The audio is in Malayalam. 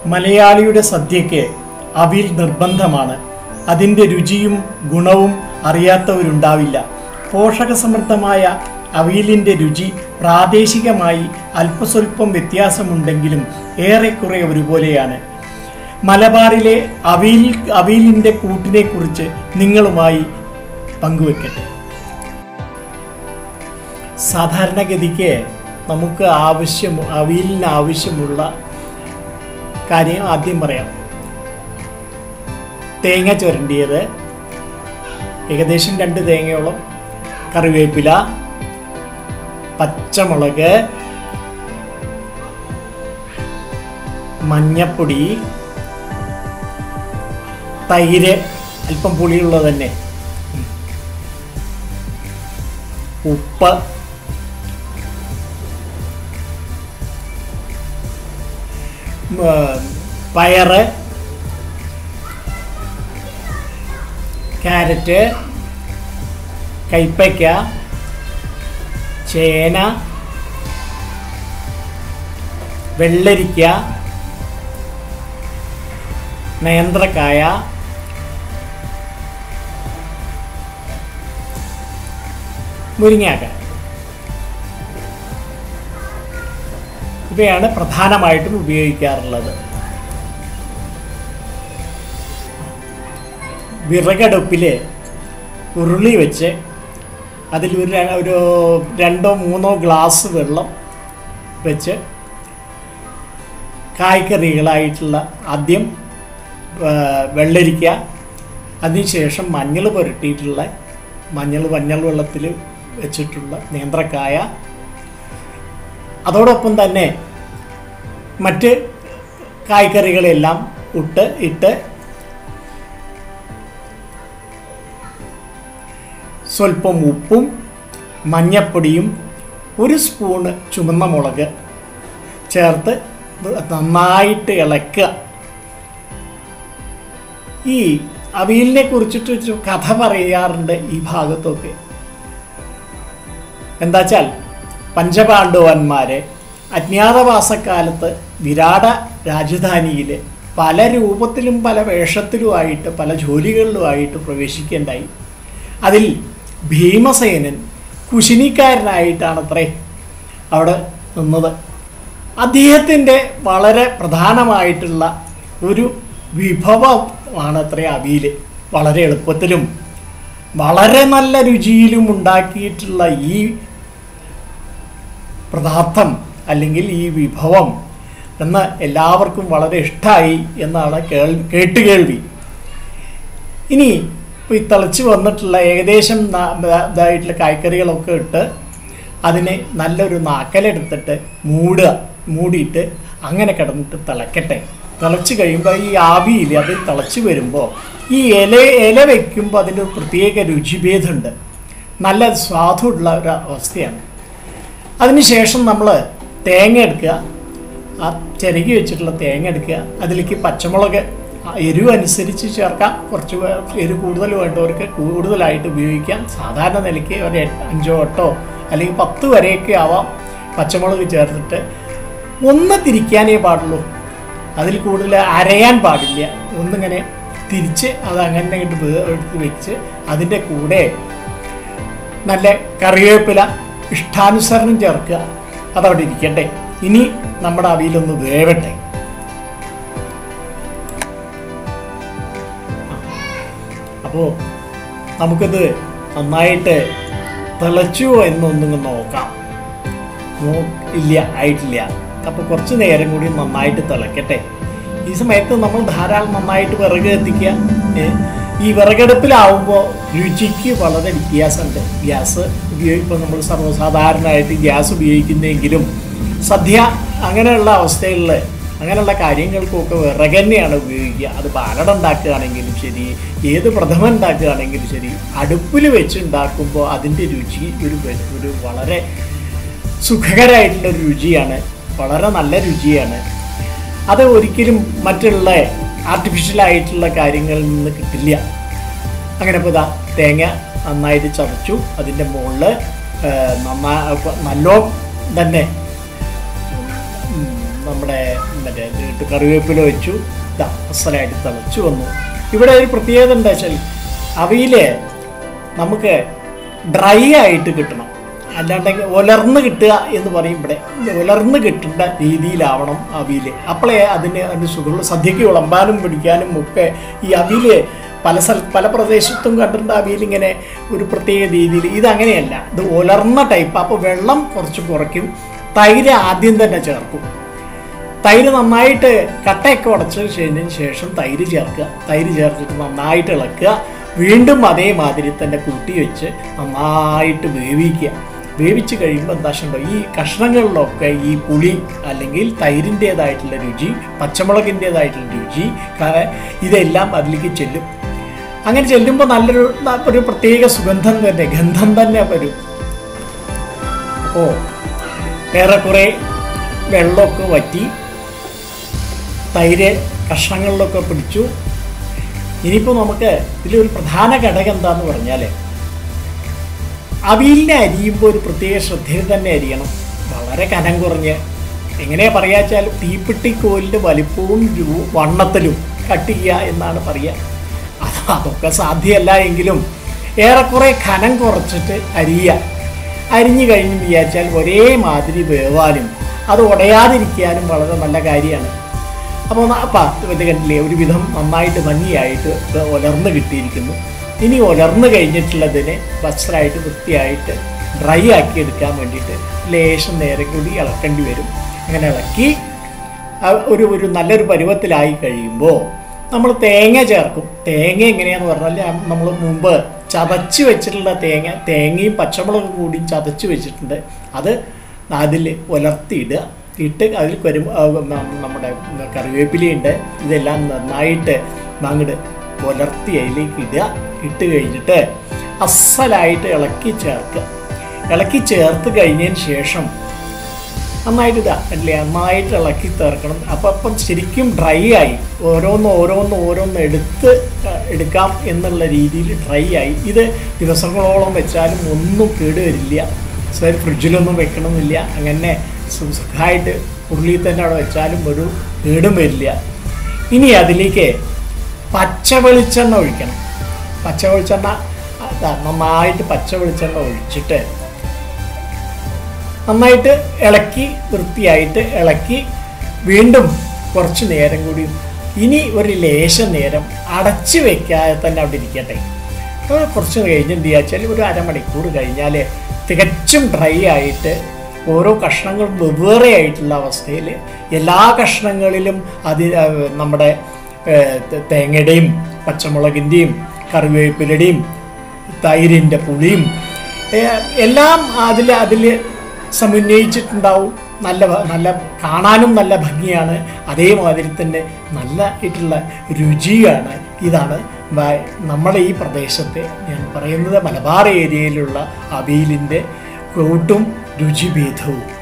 മലയാളിയുടെ സദ്യയ്ക്ക് അവിൽ നിർബന്ധമാണ് അതിൻ്റെ രുചിയും ഗുണവും അറിയാത്തവരുണ്ടാവില്ല പോഷകസമൃദ്ധമായ അവിയലിൻ്റെ രുചി പ്രാദേശികമായി അല്പസ്വല്പം വ്യത്യാസമുണ്ടെങ്കിലും ഏറെക്കുറെ ഒരുപോലെയാണ് മലബാറിലെ അവിയൽ അവിയലിൻ്റെ കൂട്ടിനെ കുറിച്ച് നിങ്ങളുമായി പങ്കുവെക്കട്ടെ സാധാരണഗതിക്ക് നമുക്ക് ആവശ്യം അവിയലിന് ആവശ്യമുള്ള കാര്യം ആദ്യം പറയാം തേങ്ങ ചുരണ്ടിയത് ഏകദേശം രണ്ട് തേങ്ങയോളം കറിവേപ്പില പച്ചമുളക് മഞ്ഞപ്പൊടി തൈര് അല്പം പുളിയുള്ളത് തന്നെ ഉപ്പ് ഉം, പയറ് ക്യാരറ്റ് കൈപ്പയ്ക്ക ചേന വെള്ളരിക്ക നേന്ത്രക്കായ മുരിങ്ങാക്ക ഇവയാണ് പ്രധാനമായിട്ടും ഉപയോഗിക്കാറുള്ളത് വിറകടുപ്പിൽ ഉരുളി വെച്ച് അതിൽ ഒരു ര- ഒരു രണ്ടോ മൂന്നോ ഗ്ലാസ് വെള്ളം വെച്ച് കായ്ക്കറികളായിട്ടുള്ള ആദ്യം ആ, വെള്ളരിക്ക അതിനുശേഷം മഞ്ഞൾ പുരട്ടിയിട്ടുള്ള മഞ്ഞൾ മഞ്ഞൾ വെള്ളത്തിൽ വെച്ചിട്ടുള്ള നേന്ത്രക്കായ അതോടൊപ്പം തന്നെ മറ്റ് കായ്ക്കറികളെല്ലാം ഇട്ട് ഇട്ട് സ്വല്പം ഉപ്പും മഞ്ഞപ്പൊടിയും ഒരു സ്പൂണ് ചുവന്ന മുളക് ചേർത്ത് ഇത് നന്നായിട്ട് ഇളക്കുക ഈ അവിയലിനെ കുറിച്ചിട്ട് ഒരു കഥ പറയാറുണ്ട് ഈ ഭാഗത്തൊക്കെ എന്താച്ചാൽ പഞ്ചപാണ്ഡവന്മാരെ അജ്ഞാതവാസക്കാലത്ത് വിരാട രാജധാനിയിൽ പല രൂപത്തിലും പല വേഷത്തിലുമായിട്ട് പല ജോലികളിലുമായിട്ട് പ്രവേശിക്കേണ്ടായി അതിൽ ഭീമസേനൻ കുശിനിക്കാരനായിട്ടാണത്രേ അവിടെ നിന്നത് അദ്ദേഹത്തിൻ്റെ വളരെ പ്രധാനമായിട്ടുള്ള ഒരു വിഭവമാണ് അത്രേ അവിയൽ വളരെ എളുപ്പത്തിലും വളരെ നല്ല രുചിയിലും ഉണ്ടാക്കിയിട്ടുള്ള ഈ പദാർത്ഥം അല്ലെങ്കിൽ ഈ വിഭവം എന്ന് എല്ലാവർക്കും വളരെ ഇഷ്ടമായി എന്നാണ് കേൾ കേട്ടുകേൾവി ഇനി ഇപ്പോൾ ഈ തിളച്ച് വന്നിട്ടുള്ള ഏകദേശം ന- ഇതാ- ഇതായിട്ടുള്ള കായ്ക്കറികളൊക്കെ ഇട്ട് അതിനെ നല്ലൊരു നാക്കലെടുത്തിട്ട് മൂടുക മൂടിയിട്ട് അങ്ങനെ കിടന്നിട്ട് തിളക്കട്ടെ തിളച്ച് കഴിയുമ്പോൾ ഈ ആവിയിൽ അത് തിളച്ച് വരുമ്പോൾ ഈ ഇല ഇല വയ്ക്കുമ്പോൾ അതിൻ്റെ ഒരു പ്രത്യേക രുചിഭേദമുണ്ട് നല്ല സ്വാദുള്ള ഒരു അവസ്ഥയാണ് അതിനുശേഷം നമ്മൾ തേങ്ങ എടുക്കുക ആ ചിരകി വെച്ചിട്ടുള്ള തേങ്ങ എടുക്കുക അതിലേക്ക് പച്ചമുളക് ആ എരിവ് അനുസരിച്ച് ചേർക്കാം കുറച്ച് പേ- എരിവ് കൂടുതൽ വേണ്ടവർക്ക് കൂടുതലായിട്ട് ഉപയോഗിക്കാം സാധാരണ നിലയ്ക്ക് ഒരു എട്ട് അഞ്ചോ എട്ടോ അല്ലെങ്കിൽ പത്ത് വരെയൊക്കെ ആവാം പച്ചമുളക് ചേർത്തിട്ട് ഒന്ന് തിരിക്കാനേ പാടുള്ളൂ അതിൽ കൂടുതൽ അരയാൻ പാടില്ല ഒന്നിങ്ങനെ തിരിച്ച് അത് അങ്ങനെ ഇങ്ങോട്ട് വേ- എടുത്ത് വെച്ച് അതിൻ്റെ കൂടെ നല്ല കറിവേപ്പില ഇഷ്ടാനുസരണം ചേർക്കുക അതവിടെ ഇരിക്കട്ടെ ഇനി നമ്മുടെ അവിയിലൊന്ന് വേവട്ടെ അപ്പോൾ നമുക്കത് നന്നായിട്ട് തിളച്ചോ എന്നൊന്നും നോക്കാം നോ- ഇല്ല ആയിട്ടില്ല അപ്പോൾ കുറച്ച് നേരം കൂടി നന്നായിട്ട് തിളക്കട്ടെ ഈ സമയത്ത് നമ്മൾ ധാരാളം നന്നായിട്ട് വിറക് കത്തിക്കുക ഏ, ഈ വിറകടുപ്പിലാവുമ്പോൾ രുചിക്ക് വളരെ വ്യത്യാസമുണ്ട് ഗ്യാസ് ഉപയോഗിപ്പോൾ നമ്മൾ സർവ്വസാധാരണമായിട്ട് ഗ്യാസ് ഉപയോഗിക്കുന്നെങ്കിലും സദ്യ അങ്ങനെയുള്ള അവസ്ഥകളിൽ അങ്ങനെയുള്ള കാര്യങ്ങൾക്കൊക്കെ വിറക് തന്നെയാണ് ഉപയോഗിക്കുക അത് പാലട ഉണ്ടാക്കുകയാണെങ്കിലും ശരി ഏത് പ്രഥമ ഉണ്ടാക്കുകയാണെങ്കിലും ശരി അടുപ്പിൽ വെച്ച് ഉണ്ടാക്കുമ്പോൾ അതിൻ്റെ രുചി ഒരു വെ- ഒരു വളരെ സുഖകരമായിട്ടുള്ള ഒരു രുചിയാണ് വളരെ നല്ല രുചിയാണ് അത് ഒരിക്കലും മറ്റുള്ള ആർട്ടിഫിഷ്യൽ ആയിട്ടുള്ള കാര്യങ്ങളിൽ നിന്ന് കിട്ടില്ല അങ്ങനെ ഇപ്പോൾ ഇതാ തേങ്ങ നന്നായിട്ട് ചതച്ചു അതിൻ്റെ മുകളിൽ നന്നാ നല്ലോ തന്നെ ഉം, നമ്മുടെ മറ്റേ ഇതിട്ട് കറിവേപ്പില വെച്ചു ഇതാ അസലായിട്ട് തിളച്ചു വന്നു ഇവിടെ ഒരു പ്രത്യേകത എന്താ വെച്ചാൽ അവയിൽ നമുക്ക് ഡ്രൈ ആയിട്ട് കിട്ടണം അല്ലാണ്ടെങ്കിൽ ഉലർന്ന് കിട്ടുക എന്ന് പറയും ഇവിടെ ഉലർന്ന് കിട്ടേണ്ട രീതിയിലാവണം അവിയൽ അപ്പോഴേ അതിന് അതിന് സുഖമുള്ള സദ്യക്ക് വിളമ്പാനും പിടിക്കാനും ഒക്കെ ഈ അവിയൽ പല സ്ഥല പല പ്രദേശത്തും കണ്ടിട്ടുണ്ട് അവിയൽ ഇങ്ങനെ ഒരു പ്രത്യേക രീതിയിൽ ഇതങ്ങനെയല്ല ഇത് ഉലർന്ന ടൈപ്പ് അപ്പോൾ വെള്ളം കുറച്ച് കുറയ്ക്കും തൈര് ആദ്യം തന്നെ ചേർക്കും തൈര് നന്നായിട്ട് കട്ടയൊക്കെ ഉടച്ച് കഴിഞ്ഞതിന് ശേഷം തൈര് ചേർക്കുക തൈര് ചേർത്തിട്ട് നന്നായിട്ട് ഇളക്കുക വീണ്ടും അതേമാതിരി തന്നെ കൂട്ടി വെച്ച് നന്നായിട്ട് വേവിക്കുക വേവിച്ച് കഴിയുമ്പോൾ എന്താ ഉണ്ടോ ഈ കഷ്ണങ്ങളിലൊക്കെ ഈ പുളി അല്ലെങ്കിൽ തൈരിൻ്റേതായിട്ടുള്ള രുചി പച്ചമുളകിൻ്റേതായിട്ടുള്ള രുചി ക- ഇതെല്ലാം അതിലേക്ക് ചെല്ലും അങ്ങനെ ചെല്ലുമ്പോൾ നല്ലൊരു ന- ഒരു പ്രത്യേക സുഗന്ധം തന്നെ ഗന്ധം തന്നെ വരും അപ്പോൾ ഏറെക്കുറെ വെള്ളമൊക്കെ വറ്റി തൈര് കഷ്ണങ്ങളിലൊക്കെ പിടിച്ചു ഇനിയിപ്പോൾ നമുക്ക് ഇതിലൊരു പ്രധാന ഘടകം എന്താന്ന് പറഞ്ഞാൽ അവിയലിനെ അരിയുമ്പോൾ ഒരു പ്രത്യേക ശ്രദ്ധയിൽ തന്നെ അരിയണം വളരെ കനം കുറഞ്ഞ് എങ്ങനെയാ പറയാച്ചാൽ തീപ്പെട്ടിക്കോലിൻ്റെ വലിപ്പവും രു- വണ്ണത്തിലും കട്ട് ചെയ്യുക എന്നാണ് പറയുക അത് അതൊക്കെ സാധ്യമല്ല എങ്കിലും ഏറെക്കുറെ കനം കുറച്ചിട്ട് അരിയുക അരിഞ്ഞു കഴിഞ്ഞ് വിചാരിച്ചാൽ ഒരേ മാതിരി വേവാനും അത് ഉടയാതിരിക്കാനും വളരെ നല്ല കാര്യമാണ് അപ്പോൾ അപ്പം ഇത് കണ്ടില്ലേ ഒരുവിധം നന്നായിട്ട് ഭംഗിയായിട്ട് ഇത് ഉലർന്ന് കിട്ടിയിരിക്കുന്നു ഇനി ഉലർന്ന് കഴിഞ്ഞിട്ടുള്ളതിനെ വസ്ത്രമായിട്ട് വൃത്തിയായിട്ട് ഡ്രൈ ആക്കി എടുക്കാൻ വേണ്ടിയിട്ട് ലേശം നേരം കൂടി ഇളക്കേണ്ടി വരും അങ്ങനെ ഇളക്കി ആ ഒരു ഒരു നല്ലൊരു പരുവത്തിലായി കഴിയുമ്പോൾ നമ്മൾ തേങ്ങ ചേർക്കും തേങ്ങ എങ്ങനെയാന്ന് പറഞ്ഞാൽ നമ്മൾ മുമ്പ് ചതച്ച് വെച്ചിട്ടുള്ള തേങ്ങ തേങ്ങയും പച്ചമുളകും കൂടി ചതച്ച് വെച്ചിട്ടുണ്ട് അത് അതിൽ ഉലർത്തിയിടുക ഇട്ട് അതിൽ കരു ആ, ന- നമ്മുടെ കറിവേപ്പിലയുണ്ട് ഇതെല്ലാം നന്നായിട്ട് അങ്ങോട്ട് ഉലർത്തി അതിലേക്ക് ഇടുക ഇട്ട് കഴിഞ്ഞിട്ട് അസലായിട്ട് ഇളക്കി ചേർക്കുക ഇളക്കി ചേർത്ത് കഴിഞ്ഞതിന് ശേഷം നന്നായിട്ട് ഇതാ അല്ലേ നന്നായിട്ട് ഇളക്കി ചേർക്കണം അപ്പം അപ്പം ശരിക്കും ഡ്രൈ ആയി ഓരോന്ന് ഓരോന്ന് ഓരോന്ന് എടുത്ത് അഹ് എടുക്കാം എന്നുള്ള രീതിയിൽ ഡ്രൈ ആയി ഇത് ദിവസങ്ങളോളം വെച്ചാലും ഒന്നും കേടുവരില്ല സർ ഫ്രിഡ്ജിലൊന്നും വെക്കണമെന്നില്ല അങ്ങനെ സു- സുഖമായിട്ട് ഉരുളിയിൽ തന്നെ അവിടെ വെച്ചാലും ഒരു കേടും വരില്ല ഇനി അതിലേക്ക് പച്ച വെളിച്ചെണ്ണ ഒഴിക്കണം പച്ച വെളിച്ചെണ്ണ അതാ നന്നായിട്ട് പച്ച വെളിച്ചെണ്ണ ഒഴിച്ചിട്ട് നന്നായിട്ട് ഇളക്കി വൃത്തിയായിട്ട് ഇളക്കി വീണ്ടും കുറച്ച് നേരം കൂടി ഇനി ഒരു ലേശം നേരം അടച്ചു വെക്കാതെ തന്നെ അവിടെ ഇരിക്കട്ടെ അപ്പോൾ കുറച്ച് കഴിഞ്ഞ് എന്ത് വെച്ചാൽ ഒരു അരമണിക്കൂർ കഴിഞ്ഞാൽ തികച്ചും ഡ്രൈ ആയിട്ട് ഓരോ കഷ്ണങ്ങളും വെവ്വേറെ ആയിട്ടുള്ള അവസ്ഥയിൽ എല്ലാ കഷ്ണങ്ങളിലും അത് ആ, നമ്മുടെ ഏ, ത- തേങ്ങയുടെയും പച്ചമുളകിൻ്റെയും കറിവേപ്പിലയുടെയും തൈരിൻ്റെ പുളിയും ഏ, എല്ലാം അതിൽ അതിൽ സമന്വയിച്ചിട്ടുണ്ടാവും നല്ല ഭ- നല്ല കാണാനും നല്ല ഭംഗിയാണ് അതേമാതിരി തന്നെ നല്ല ആയിട്ടുള്ള രുചിയാണ് ഇതാണ് വ- നമ്മുടെ ഈ പ്രദേശത്തെ ഞാൻ പറയുന്നത് മലബാർ ഏരിയയിലുള്ള അവിയലിൻ്റെ കൂട്ടും രുചിഭേദവും